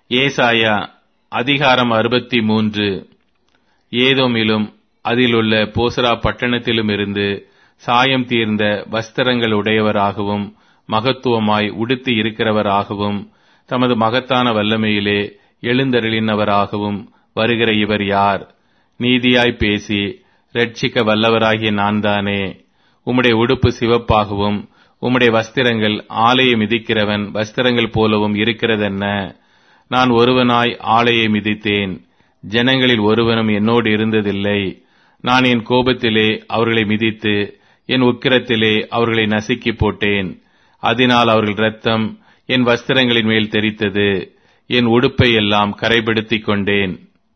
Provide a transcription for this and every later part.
ஏசாயா அதிகாரம் அறுபத்தி மூன்று ஏதோமிலும் அதிலுள்ள போசரா பட்டணத்திலும் இருந்து சாயம் தீர்ந்த வஸ்திரங்கள் உடையவராகவும் மகத்துவமாய் உடுத்தி இருக்கிறவராகவும் தமது மகத்தான வல்லமையிலே எழுந்தருளினவராகவும் வருகிற இவர் யார் நீதியாய் பேசி ரட்சிக்க வல்லவராகிய நான் தானே உம்முடைய உடுப்பு சிவப்பாகவும் உம்முடைய வஸ்திரங்கள் ஆலையை மிதிக்கிறவன் வஸ்திரங்கள் போலவும் இருக்கிறதென்ன நான் ஒருவனாய் ஆலையை மிதித்தேன் ஜனங்களில் ஒருவனும் என்னோடு இருந்ததில்லை நான் என் கோபத்திலே அவர்களை மிதித்து என் உக்கிரத்திலே அவர்களை நசுக்கி போட்டேன் அதனால் அவர்கள் இரத்தம் என் வஸ்திரங்களின் மேல் தெரித்தது என் உடுப்பை எல்லாம் கரைபடுத்திக் கொண்டேன்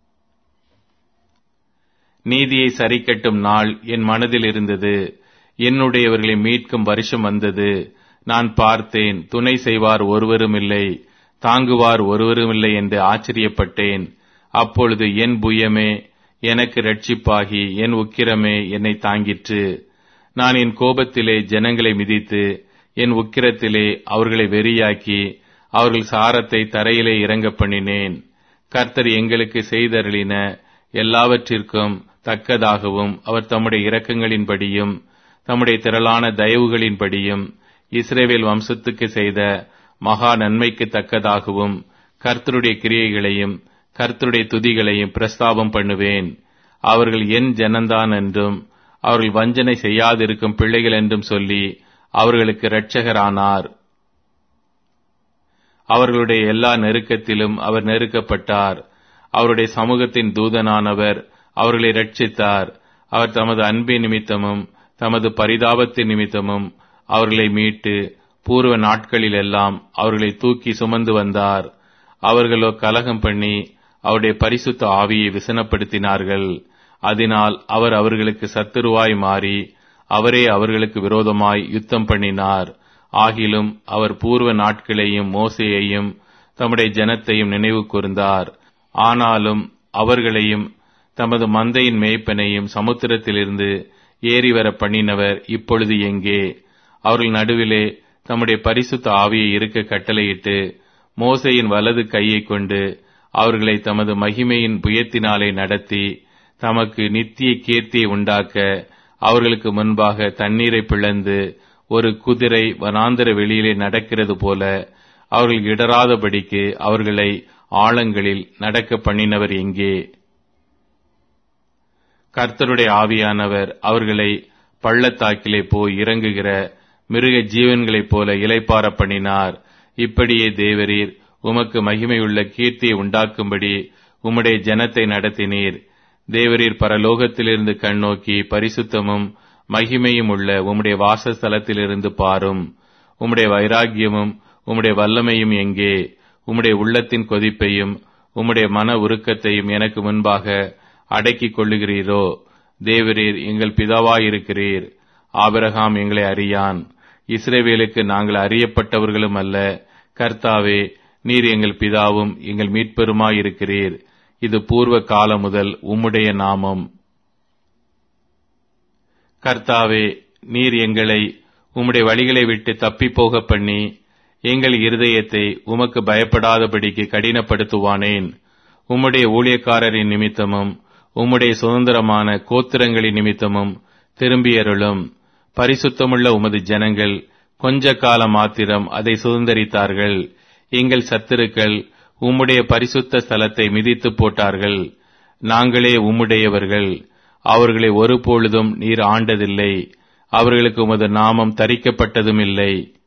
நீதியை சரிக்கட்டும் நாள் என் மனதில் இருந்தது என்னுடையவர்களை மீட்கும் வருஷம் வந்தது நான் பார்த்தேன் துணை செய்வார் ஒருவரும் இல்லை தாங்குவார் ஒருவரும் இல்லை என்று ஆச்சரியப்பட்டேன் அப்பொழுது என் புயமே எனக்கு ரட்சிப்பாகி என் உக்கிரமே என்னை தாங்கிற்று நான் என் கோபத்திலே ஜனங்களை மிதித்து என் உக்கிரத்திலே அவர்களை வெறியாக்கி அவர்கள் சாரத்தை தரையிலே இறங்க பண்ணினேன் கர்த்தர் எங்களுக்கு செய்தருளின எல்லாவற்றிற்கும் தக்கதாகவும் அவர் தம்முடைய இரக்கங்களின்படியும் தம்முடைய திரளான தயவுகளின்படியும் இஸ்ரேவேல் வம்சத்துக்கு செய்த மகா நன்மைக்கு தக்கதாகவும் கர்த்தருடைய கிரியைகளையும் கர்த்தருடைய துதிகளையும் பிரஸ்தாபம் பண்ணுவேன் அவர்கள் என் ஜனந்தான் என்றும் அவர்கள் வஞ்சனை செய்யாதிருக்கும் பிள்ளைகள் என்றும் சொல்லி அவர்களுக்கு இரட்சகரானார் அவர்களுடைய எல்லா நெருக்கத்திலும் அவர் நெருக்கப்பட்டார் அவருடைய சமூகத்தின் தூதனானவர் அவர்களை ரட்சித்தார் அவர் தமது அன்பின் நிமித்தமும் தமது பரிதாபத்தின் நிமித்தமும் அவர்களை மீட்டு பூர்வ நாட்களிலெல்லாம் அவர்களை தூக்கி சுமந்து வந்தார் அவர்களோ கலகம் பண்ணி அவருடைய பரிசுத்த ஆவியை விசனப்படுத்தினார்கள் அதனால் அவர் அவர்களுக்கு சத்துருவாய் மாறி அவரே அவர்களுக்கு விரோதமாய் யுத்தம் பண்ணினார் ஆகிலும் அவர் பூர்வ நாட்களையும் மோசையையும் தம்முடைய ஜனத்தையும் நினைவு கூர்ந்தார் ஆனாலும் அவர்களையும் தமது மந்தையின் மேய்ப்பனையும் சமுத்திரத்திலிருந்து ஏறி வர பண்ணினவர் இப்பொழுது எங்கே அவர்கள் நடுவிலே தம்முடைய பரிசுத்த ஆவியை இருக்க கட்டளையிட்டு மோசையின் வலது கையை கொண்டு அவர்களை தமது மகிமையின் புயத்தினாலே நடத்தி தமக்கு நித்திய கீர்த்தியை உண்டாக்க அவர்களுக்கு முன்பாக தண்ணீரை பிளந்து ஒரு குதிரை வனாந்தர வெளியிலே நடக்கிறது போல அவர்கள் இடராதபடிக்கு அவர்களை ஆழங்களில் நடக்க பண்ணினவர் எங்கே கர்த்தருடைய ஆவியானவர் அவர்களை பள்ளத்தாக்கிலே போய் இறங்குகிற மிருக ஜீவன்களைப் போல இலைப்பார பண்ணினார் இப்படியே தேவரீர் உமக்கு மகிமையுள்ள கீர்த்தியை உண்டாக்கும்படி உம்முடைய ஜனத்தை நடத்தினீர் தேவரீர் பரலோகத்திலிருந்து கண்ணோக்கி பரிசுத்தமும் மகிமையும் உள்ள உம்முடைய வாசஸ்தலத்திலிருந்து பாரும் உம்முடைய வைராக்கியமும் உம்முடைய வல்லமையும் எங்கே உம்முடைய உள்ளத்தின் கொதிப்பையும் உம்முடைய மன உருக்கத்தையும் எனக்கு முன்பாக அடக்கிக் கொள்ளுகிறீரோ தேவரீர் எங்கள் பிதாவாயிருக்கிறீர் ஆபிரகாம் எங்களை அறியான் இஸ்ரேவேலுக்கு நாங்கள் அறியப்பட்டவர்களும் அல்ல கர்த்தாவே நீர் எங்கள் பிதாவும் எங்கள் மீட்பெருமாயிருக்கிறீர் இது பூர்வ காலம் முதல் உம்முடைய நாமம் கர்த்தாவே நீர் எங்களை உம்முடைய வழிகளை விட்டு தப்பி போக பண்ணி எங்கள் இருதயத்தை உமக்கு பயப்படாதபடிக்கு கடினப்படுத்துவானேன் உம்முடைய ஊழியக்காரரின் நிமித்தமும் உம்முடைய சுதந்திரமான கோத்திரங்களின் நிமித்தமும் திரும்பியருளும் பரிசுத்தமுள்ள உமது ஜனங்கள் கொஞ்ச காலம் மாத்திரம் அதை சுதந்திரித்தார்கள் எங்கள் சத்துருக்கள் உம்முடைய பரிசுத்த ஸ்தலத்தை மிதித்து போட்டார்கள் நாங்களே உம்முடையவர்கள் அவர்களை ஒருபொழுதும் நீர் ஆண்டதில்லை அவர்களுக்கு உமது நாமம் தரிக்கப்பட்டதும் இல்லை